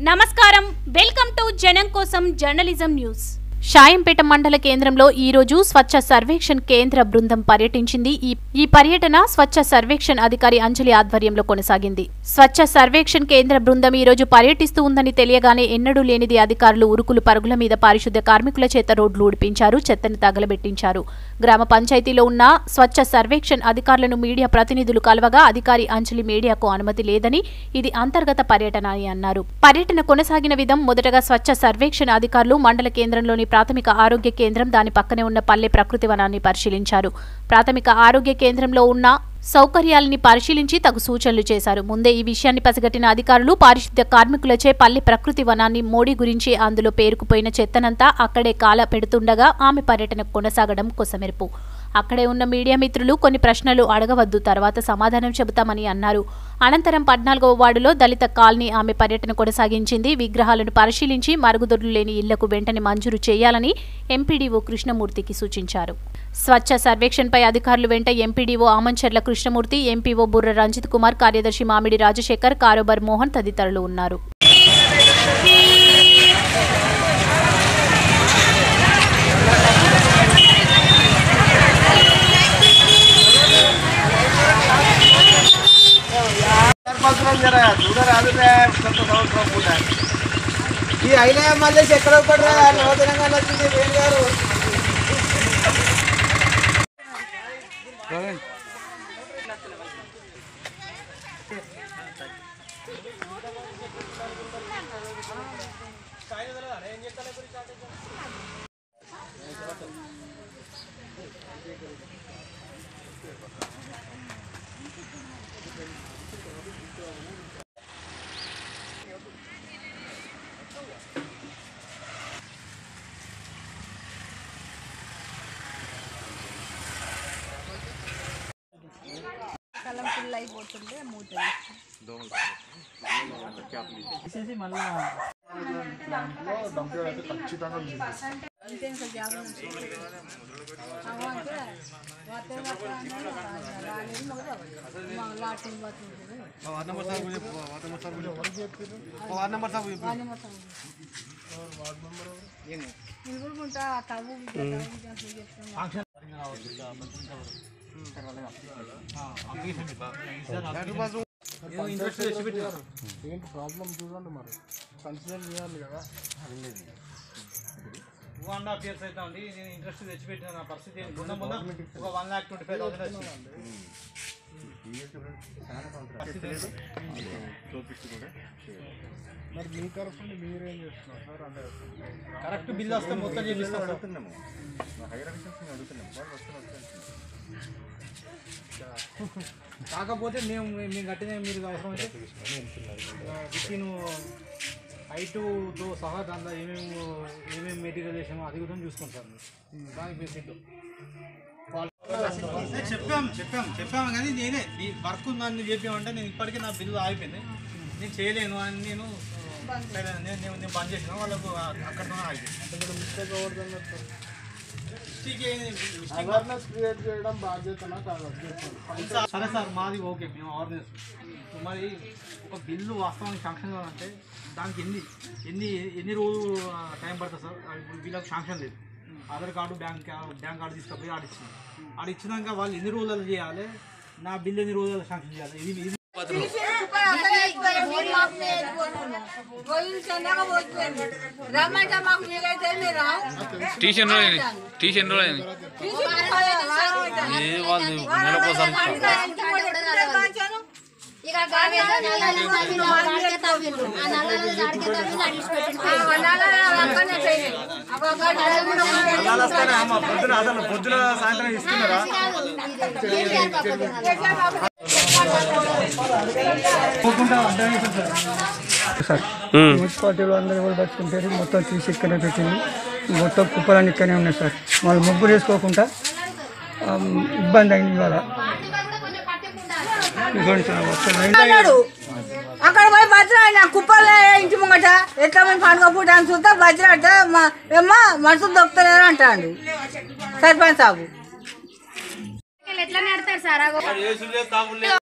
నమస్కారం welcome to జనం కోసం జర్నలిజం న్యూస్ షాయంపేట మండల కేంద్రంలో ఈ రోజు స్వచ్ఛ సర్వేక్షణ్ కేంద్ర బృందం పర్యటించింది ఈ ఈ పర్యటన స్వచ్ఛ సర్వేక్షణ్ అధికారి అంజలి ఆధ్వర్యంలో కొనసాగింది స్వచ్ఛ సర్వేక్షణ్ కేంద్ర బృందం ఈ రోజు పర్యటిస్తూ ఉందని తెలియగానే ఎన్నడూ లేనిది అధికారులు ఉరుకులు పరుగుల మీద పారిశుద్ధ్య కార్మికుల చేత రోడ్లు ఊడిపించారు చెత్తను తగలబెట్టించారు గ్రామ పంచాయతీలో ఉన్న స్వచ్ఛ సర్వేక్షణ్ అధికారులను మీడియా ప్రతినిధులు కలవగా అధికారి అంజలి మీడియాకు అనుమతి లేదని ఇది అంతర్గత పర్యటన అని అన్నారు పర్యటన కొనసాగిన విధం మొదటగా స్వచ్ఛ సర్వేక్షణ అధికారులు మండల కేంద్రంలోని ప్రాథమిక ఆరోగ్య కేంద్రం దాని పక్కనే ఉన్న పల్లె ప్రకృతి వనాన్ని పరిశీలించారు ప్రాథమిక ఆరోగ్య కేంద్రంలో ఉన్న సౌకర్యాలని పరిశీలించి తగు సూచనలు చేశారు ముందే ఈ విషయాన్ని పసిగట్టిన అధికారులు పారిశుద్ధ్య కార్మికులచే పల్లె ప్రకృతి వనాన్ని మోడీ గురించి అందులో పేరుకుపోయిన చెత్తనంతా అక్కడే కాల పెడుతుండగా ఆమె పర్యటన కొనసాగడం కొసమెరుపు అక్కడే ఉన్న మీడియా మిత్రులు కొన్ని ప్రశ్నలు అడగవద్దు తర్వాత సమాధానం చెబుతామని అన్నారు అనంతరం పద్నాలుగవ వార్డులో దళిత కాలనీ ఆమె పర్యటన కొనసాగించింది విగ్రహాలను పరిశీలించి మరుగుదొడ్లు లేని ఇళ్లకు వెంటనే మంజూరు చేయాలని ఎంపీడీఓ కృష్ణమూర్తికి సూచించారు స్వచ్ఛ సర్వేక్షణపై అధికారులు వెంట ఎంపీడీఓ ఆమంచర్ల కృష్ణమూర్తి ఎంపీఓ బుర్ర రంజిత్ కుమార్ కార్యదర్శి మామిడి రాజశేఖర్ కారోబర్ మోహన్ తదితరులు ఉన్నారు సంవత్సరం జర చూడరాదులే కొత్త సంవత్సరం పూట ఈ అయినా మళ్ళీ ఎక్కడ పడరా నవ తెలంగాణ వచ్చింది వేణు గారు కలం ఫుల్ అయిపోతుంటే మూత అంతే ఇంకా జాబ్ నుంచి అవ్వ అంటే వస్తే వస్తే అన్నారు, రాలేదు మొదలు మా లాట్రిన్ పోతుంది వార్డ్ నెంబర్ సార్ గురించి వార్డ్ నెంబర్ సార్ గురించి వార్డ్ నెంబర్ సార్ గురించి వాడిని మొత్తం నిలుగుంటా తవ్వు తవ్వు చెప్తాను ఏంటి ప్రాబ్లం చూడండి మరి కన్సిడర్ చేయాలి కదా టూ అండ్ హాఫ్ ఇయర్స్ అయితే ఉంది నేను ఇంట్రెస్ట్ తెచ్చిపెట్టిన నా పరిస్థితి ఏంటి? మొన్న మొన్న ఒక one lakh twenty five thousand వచ్చింది మరి మీ తరఫున మీరేం చేస్తున్నారు సార్ అంటే కరెక్ట్ బిల్ వస్తే మొత్తం చేపిస్తాం సార్. కాకపోతే మేము మేము కట్టిన మీరు అవసరం అయితే విత్ ఇన్ హైటుతో సహా దాంట్లో ఏమేమి ఏమేమి మెటీరియల్ వేసామో అది కూడా చూసుకుంటాం సార్ మీరు. దానికి బేసిక్ చెప్పాము చెప్పాము చెప్పాము కానీ నేనే ఈ వర్క్ నన్ను చెప్పామంటే నేను ఇప్పటికీ నా బిల్లు ఆగిపోయింది నేను చేయలేను అని నేను సరే, నేను నేను నేను బంద్ చేసిన వాళ్ళకు అక్కడతోనే ఆగిపోయింది మిస్టేక్ అవ్వదు మిస్టేక్ ఏంది? మిస్టేక్ అవేర్నెస్ క్రియేట్ చేయడం బాధ్యతనా కాదు అది చెప్పండి సరే సార్ మాది ఓకే మేము అవేర్నెస్ మరి ఒక బిల్లు వాస్తవానికి శాంక్షన్ కావాలంటే దానికి ఎన్ని ఎన్ని ఎన్ని రోజులు ఆ, టైం పడుతుంది సార్ ఆ, ఇప్పుడు వీళ్ళకి శాంక్షన్ లేదు Aadhaar card bank bank card తీసుకపోయి ఆడిచ్చింది ఆడిచ్చినాక వాళ్ళు ఎన్ని రోజులు చేయాలి నా బిల్ ఎన్ని రోజులు శాంక్షన్ చేయాలి ఇది ఇది రమ్మంటే మాకు మీరైతే మీరు ట్యూషన్ రోజు ట్యూషన్ రోజు వాళ్ళు నెలకోసారి ఇక గాడి ఆడికే తవ్విండ్రు ఆ నల్లలు ఆడికే తవ్విండ్రు అడిచి పొద్దున అసలు పొద్దున సాయంత్రం ఇస్తున్నారా మున్సిపాలిటీలో అందరూ కూడా పట్టుకుంటారు మొత్తం తీసి ఇక్కడే పెట్టింది మొత్తం కుప్పలన్నీ ఇక్కడనే ఉన్నాయి సార్ వాళ్ళు ముగ్గురు వేసుకోకుండా ఆ, ఇబ్బంది అయింది ఇవాళ ఇదిగోండి సార్ మొత్తం అన్నాడు అక్కడ పోయి బజ్రాడిన కుప్పలే ఇంటి ముంగట ఎట్లా మేము పండుగ పూట అని చూస్తే బజ్రాడితే మా ఏమ్మా మనుషులు దొక్కుతలేరు అంటాడు సర్పంచ్ సాబు ఎట్లా నడతారు సార్